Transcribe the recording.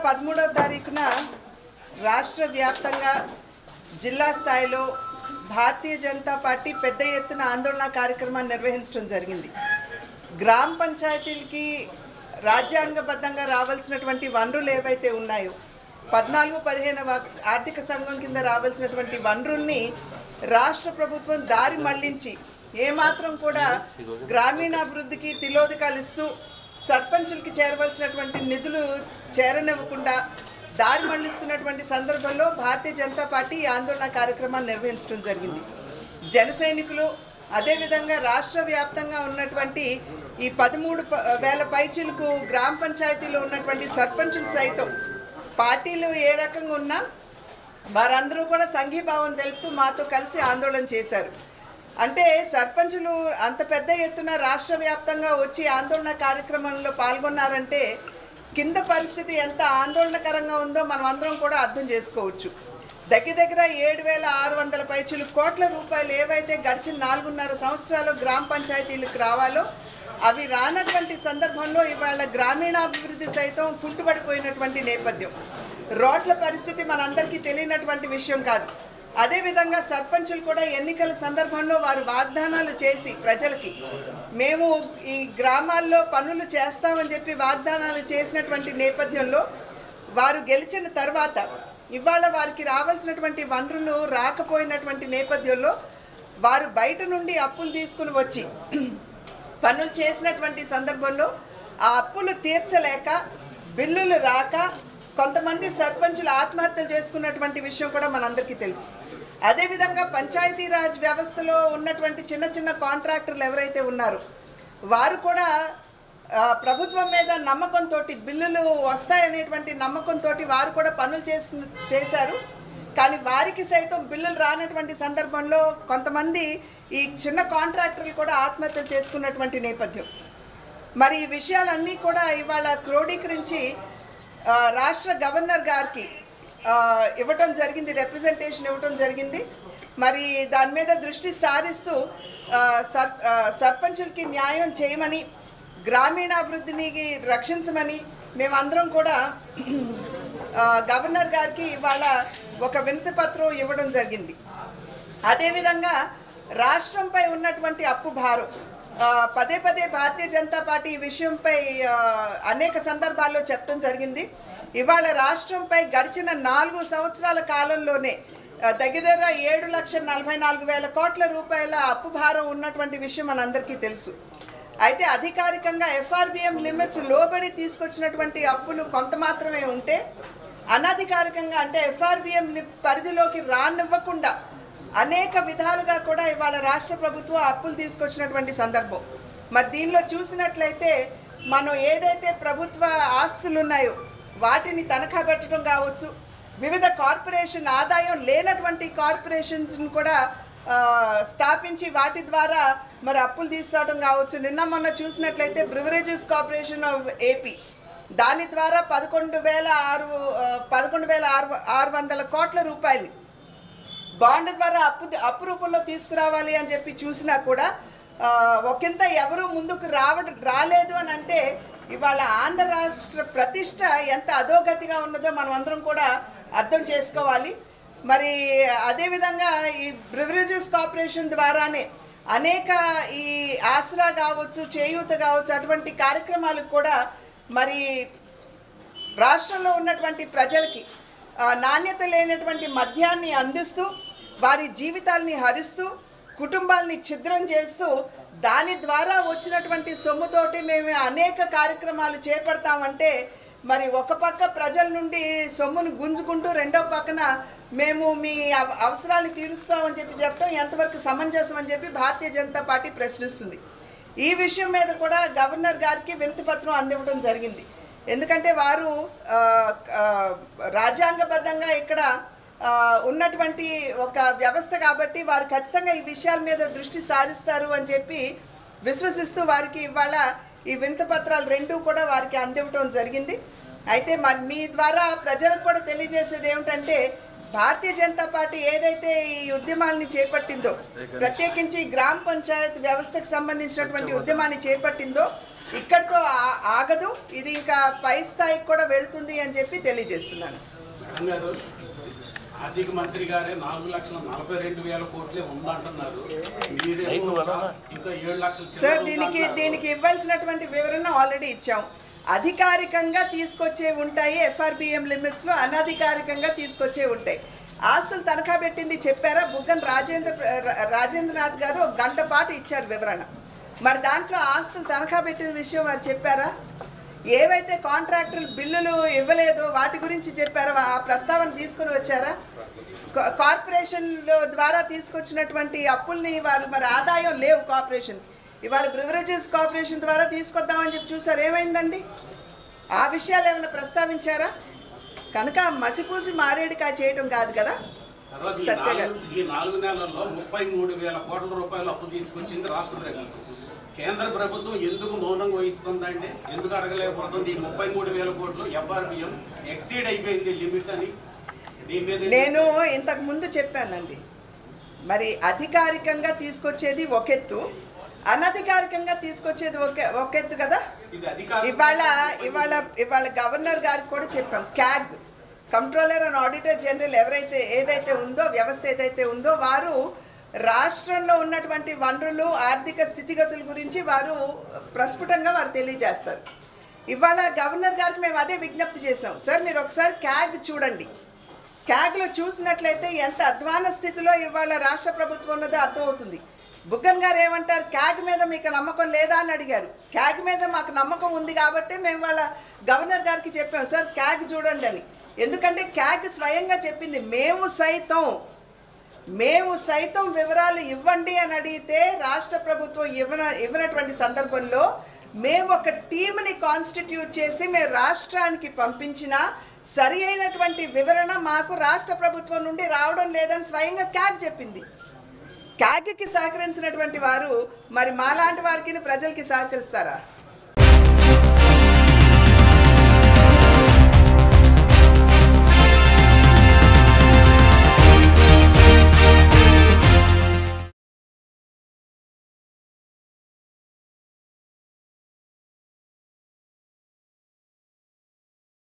పదమూడవ తారీఖున రాష్ట్ర వ్యాప్తంగా జిల్లా స్థాయిలో భారతీయ జనతా పార్టీ పెద్ద ఎత్తున ఆందోళన కార్యక్రమాన్ని నిర్వహించడం జరిగింది గ్రామ పంచాయతీలకి రాజ్యాంగబద్ధంగా రావాల్సినటువంటి వనరులు ఏవైతే ఉన్నాయో పద్నాలుగు పదిహేనవ ఆర్థిక సంఘం కింద రావాల్సినటువంటి వనరుల్ని రాష్ట్ర ప్రభుత్వం దారి మళ్లించి ఏమాత్రం కూడా గ్రామీణాభివృద్ధికి తిలోదకాలు ఇస్తూ సర్పంచులకి చేరవలసినటువంటి నిధులు చేరనివ్వకుండా దారి మళ్లిస్తున్నటువంటి సందర్భంలో భారతీయ జనతా పార్టీ ఈ ఆందోళన కార్యక్రమాన్ని నిర్వహించడం జరిగింది జన సైనికులు అదేవిధంగా రాష్ట్ర వ్యాప్తంగా ఉన్నటువంటి ఈ పదమూడు ప- వేల పైచులకు గ్రామ పంచాయతీలో ఉన్నటువంటి సర్పంచులు సైతం పార్టీలు ఏ రకంగా ఉన్నా వారందరూ కూడా సంఘీభావం తెలుపుతూ మాతో కలిసి ఆందోళన చేశారు అంటే సర్పంచులు అంత పెద్ద ఎత్తున రాష్ట్ర వ్యాప్తంగా వచ్చి ఆందోళన కార్యక్రమంలో పాల్గొన్నారంటే కింద పరిస్థితి ఎంత ఆందోళనకరంగా ఉందో మనం అందరం కూడా అర్థం చేసుకోవచ్చు దగ్గర దగ్గర ఏడు వేల ఆరు వందల పైచులు కోట్ల రూపాయలు ఏవైతే గడిచిన నాలుగున్నర సంవత్సరాలు గ్రామ పంచాయతీలకు రావాలో అవి రానటువంటి సందర్భంలో ఇవాళ గ్రామీణాభివృద్ధి సైతం కుంటుపడిపోయినటువంటి నేపథ్యం రోడ్ల పరిస్థితి మనందరికీ తెలియనటువంటి విషయం కాదు అదేవిధంగా సర్పంచులు కూడా ఎన్నికల సందర్భంలో వారు వాగ్దానాలు చేసి ప్రజలకి మేము ఈ గ్రామాల్లో పనులు చేస్తామని చెప్పి వాగ్దానాలు చేసినటువంటి నేపథ్యంలో వారు గెలిచిన తర్వాత ఇవాళ వారికి రావాల్సినటువంటి వనరులు రాకపోయినటువంటి నేపథ్యంలో వారు బయట నుండి అప్పులు తీసుకుని వచ్చి పనులు చేసినటువంటి సందర్భంలో ఆ అప్పులు తీర్చలేక బిల్లులు రాక కొంతమంది సర్పంచులు ఆత్మహత్యలు చేసుకున్నటువంటి విషయం కూడా మనందరికీ తెలుసు అదేవిధంగా పంచాయతీరాజ్ వ్యవస్థలో ఉన్నటువంటి చిన్న చిన్న కాంట్రాక్టర్లు ఎవరైతే ఉన్నారో వారు కూడా ఆ, ప్రభుత్వం మీద నమ్మకంతో బిల్లులు వస్తాయనేటువంటి నమ్మకంతో వారు కూడా పనులు చేసి చేశారు కానీ వారికి సైతం బిల్లులు రానటువంటి సందర్భంలో కొంతమంది ఈ చిన్న కాంట్రాక్టర్లు కూడా ఆత్మహత్యలు చేసుకున్నటువంటి నేపథ్యం మరి ఈ విషయాలన్నీ కూడా ఇవాళ క్రోడీకరించి ఆ, రాష్ట్ర గవర్నర్ గారికి ఆ, ఇవ్వటం జరిగింది రిప్రజెంటేషన్ ఇవ్వటం జరిగింది మరి దాని మీద దృష్టి సారిస్తూ ఆ, సర్ ఆ, సర్పంచులకి న్యాయం చేయమని గ్రామీణాభివృద్ధిని రక్షించమని మేమందరం కూడా ఆ, గవర్నర్ గారికి ఇవాళ ఒక వినతి పత్రం ఇవ్వడం జరిగింది అదేవిధంగా రాష్ట్రంపై ఉన్నటువంటి అప్పు భారం ఆ, పదే పదే భారతీయ జనతా పార్టీ ఈ విషయంపై ఆ, అనేక సందర్భాల్లో చెప్పడం జరిగింది ఇవాళ రాష్ట్రంపై గడిచిన నాలుగు సంవత్సరాల కాలంలోనే ఆ, దగ్గర దగ్గర ఏడు లక్షల నలభై నాలుగు వేల కోట్ల రూపాయల అప్పు భారం ఉన్నటువంటి విషయం మనందరికీ తెలుసు అయితే అధికారికంగా ఎఫ్ఆర్బిఎం లిమిట్స్ లోబడి తీసుకొచ్చినటువంటి అప్పులు కొంత మాత్రమే ఉంటే అనధికారికంగా అంటే ఎఫ్ఆర్బిఎం పరిధిలోకి రానివ్వకుండా అనేక విధాలుగా కూడా ఇవాళ రాష్ట్ర ప్రభుత్వం అప్పులు తీసుకొచ్చినటువంటి సందర్భం మరి దీనిలో చూసినట్లయితే మనం ఏదైతే ప్రభుత్వ ఆస్తులు ఉన్నాయో వాటిని తనఖా పెట్టడం కావచ్చు వివిధ కార్పొరేషన్ ఆదాయం లేనటువంటి కార్పొరేషన్స్ని కూడా ఆ, స్థాపించి వాటి ద్వారా మరి అప్పులు తీసుకురావడం కావచ్చు నిన్న మొన్న చూసినట్లయితే బ్రివరేజెస్ కార్పొరేషన్ ఆఫ్ ఏపీ దాని ద్వారా పదకొండు వేల ఆరు ఆ, పదకొండు వేల ఆరు ఆరు వందల కోట్ల రూపాయలు బాండ్ ద్వారా అప్పు అప్పు రూపంలో తీసుకురావాలి అని చెప్పి చూసినా కూడా ఆ, ఒకంత ఎవరు ముందుకు రావడం రాలేదు అని అంటే ఇవాళ ఆంధ్ర రాష్ట్ర ప్రతిష్ట ఎంత అధోగతిగా ఉన్నదో మనం అందరం కూడా అర్థం చేసుకోవాలి మరి అదేవిధంగా ఈ బ్రివరేజెస్ కార్పొరేషన్ ద్వారానే అనేక ఈ ఆసరా కావచ్చు చేయూత కావచ్చు అటువంటి కార్యక్రమాలకు కూడా మరి రాష్ట్రంలో ఉన్నటువంటి ప్రజలకి ఆ, నాణ్యత లేనటువంటి మద్యాన్ని అందిస్తూ వారి జీవితాల్ని హరిస్తూ కుటుంబాల్ని ఛిద్రం చేస్తూ దాని ద్వారా వచ్చినటువంటి సొమ్ముతోటి మేము అనేక కార్యక్రమాలు చేపడతామంటే మరి ఒక పక్క ప్రజల నుండి సొమ్మును గుంజుకుంటూ రెండో పక్కన మేము మీ అవ- అవసరాన్ని తీరుస్తామని చెప్పి చెప్పడం ఎంతవరకు సమంజసం అని చెప్పి భారతీయ జనతా పార్టీ ప్రశ్నిస్తుంది ఈ విషయం మీద కూడా గవర్నర్ గారికి వినతి పత్రం అందివ్వడం జరిగింది ఎందుకంటే వారు ఆ, ఆ, రాజ్యాంగబద్ధంగా ఇక్కడ ఆ, ఉన్నటువంటి ఒక వ్యవస్థ కాబట్టి వారు ఖచ్చితంగా ఈ విషయాల మీద దృష్టి సారిస్తారు అని చెప్పి విశ్వసిస్తూ వారికి ఇవాళ ఈ వినతి పత్రాలు రెండూ కూడా వారికి అందివ్వటం జరిగింది అయితే మరి మీ ద్వారా ప్రజలకు కూడా తెలియజేసేది ఏమిటంటే భారతీయ జనతా పార్టీ ఏదైతే ఈ ఉద్యమాల్ని చేపట్టిందో ప్రత్యేకించి గ్రామ పంచాయత్ వ్యవస్థకు సంబంధించినటువంటి ఉద్యమాన్ని చేపట్టిందో ఇక్కడితో ఆ- ఆగదు ఇది ఇంకా పై స్థాయికి కూడా వెళ్తుంది అని చెప్పి తెలియజేస్తున్నాను మేడం గారు ఆర్థిక మంత్రి గారే నాలుగు లక్షల నలభై రెండు వేల కోట్లే ఉందంటున్నారు మీరేమో చా- ఇంకా ఏడు లక్షల చిల్లర సార్ దీనికి ఉందంటున్నారు. దీనికి ఇవ్వాల్సినటువంటి వివరణ ఆల్రెడీ ఇచ్చాం అధికారికంగా తీసుకొచ్చే ఉంటాయి ఎఫ్ఆర్బిఎం లిమిట్స్ లో అనధికారికంగా తీసుకొచ్చే ఉంటాయి ఆస్తులు తనఖా పెట్టింది చెప్పారా బుగ్గన్ రాజేంద్ర రా- రాజేంద్రనాథ్ గారు ఒక గంట పాటు ఇచ్చారు వివరణ మరి దాంట్లో ఆస్తులు తనఖా పెట్టిన విషయం వారు చెప్పారా ఏవైతే కాంట్రాక్టులు బిల్లులు ఇవ్వలేదో వాటి గురించి చెప్పారో ఆ ప్రస్తావన తీసుకుని వచ్చారా కా- కార్పొరేషన్ ద్వారా తీసుకొచ్చినటువంటి అప్పుల్ని వారు మరి ఆదాయం లేవు కార్పొరేషన్ ఇవాళ బ్రివరేజెస్ కార్పొరేషన్ ద్వారా తీసుకొద్దామని చెప్పి చూసారు ఏమైందండి ఆ విషయాలు ఏమైనా ప్రస్తావించారా కనుక మసిపూసి మారేడుకాయ చేయటం కాదు కదా తర్వాత ఈ సత్య గారు. నాలుగు- ఈ నాలుగు నెలల్లో ముప్పై మూడు వేల కోట్ల రూపాయలు అప్పు తీసుకొచ్చింది రాష్ట్ర ప్రభుత్వం కేంద్ర ప్రభుత్వం ఎందుకు మౌనం వహిస్తుందండి ఎందుకు అడగలేకపోతుంది ఈ ముప్పై మూడు వేల కోట్లు ఎఫ్ఆర్బిఎం ఎక్సీడ్ అయిపోయింది లిమిట్ అని దీని మీద నేను ఇంతకు ముందు చెప్పానండి మరి అధికారికంగా తీసుకొచ్చేది ఒకెత్తు అనధికారికంగా తీసుకొచ్చేది ఒకే ఒకెత్తు కదా ఇది అధికారం ఇవాళ ఇవాళ ఇవాళ గవర్నర్ గారికి కూడా చెప్పాం CAG controller and auditor general ఎవరైతే ఏదైతే ఉందో వ్యవస్థ ఏదైతే ఉందో వారు రాష్ట్రంలో ఉన్నటువంటి వనరులు ఆర్థిక స్థితిగతుల గురించి వారు ప్రస్ఫుటంగా వారు తెలియజేస్తారు ఇవాళ గవర్నర్ గారికి మేము అదే విజ్ఞప్తి చేసాం సార్ మీరు ఒకసారి క్యాగ్ చూడండి క్యాగ్లో చూసినట్లయితే ఎంత అధ్వాన స్థితిలో ఇవాళ రాష్ట్ర ప్రభుత్వం ఉన్నదో అర్థమవుతుంది బుగ్గన్ గారు ఏమంటారు క్యాగ్ మీద మీకు నమ్మకం లేదా అని అడిగారు క్యాగ్ మీద మాకు నమ్మకం ఉంది కాబట్టి మేము వాళ్ళ గవర్నర్ గారికి చెప్పాం సార్ క్యాగ్ చూడండి అని ఎందుకంటే క్యాగ్ స్వయంగా చెప్పింది మేము సైతం మేము సైతం వివరాలు ఇవ్వండి అని అడిగితే రాష్ట్ర ప్రభుత్వం ఇవ్వన ఇవ్వనటువంటి సందర్భంలో మేము ఒక టీంని కాన్స్టిట్యూట్ చేసి మేము రాష్ట్రానికి పంపించిన సరి అయినటువంటి వివరణ మాకు రాష్ట్ర ప్రభుత్వం నుండి రావడం లేదని స్వయంగా క్యాగ్ చెప్పింది క్యాగ్కి సహకరించినటువంటి వారు మరి మాలాంటి వారికి ప్రజలకి సహకరిస్తారా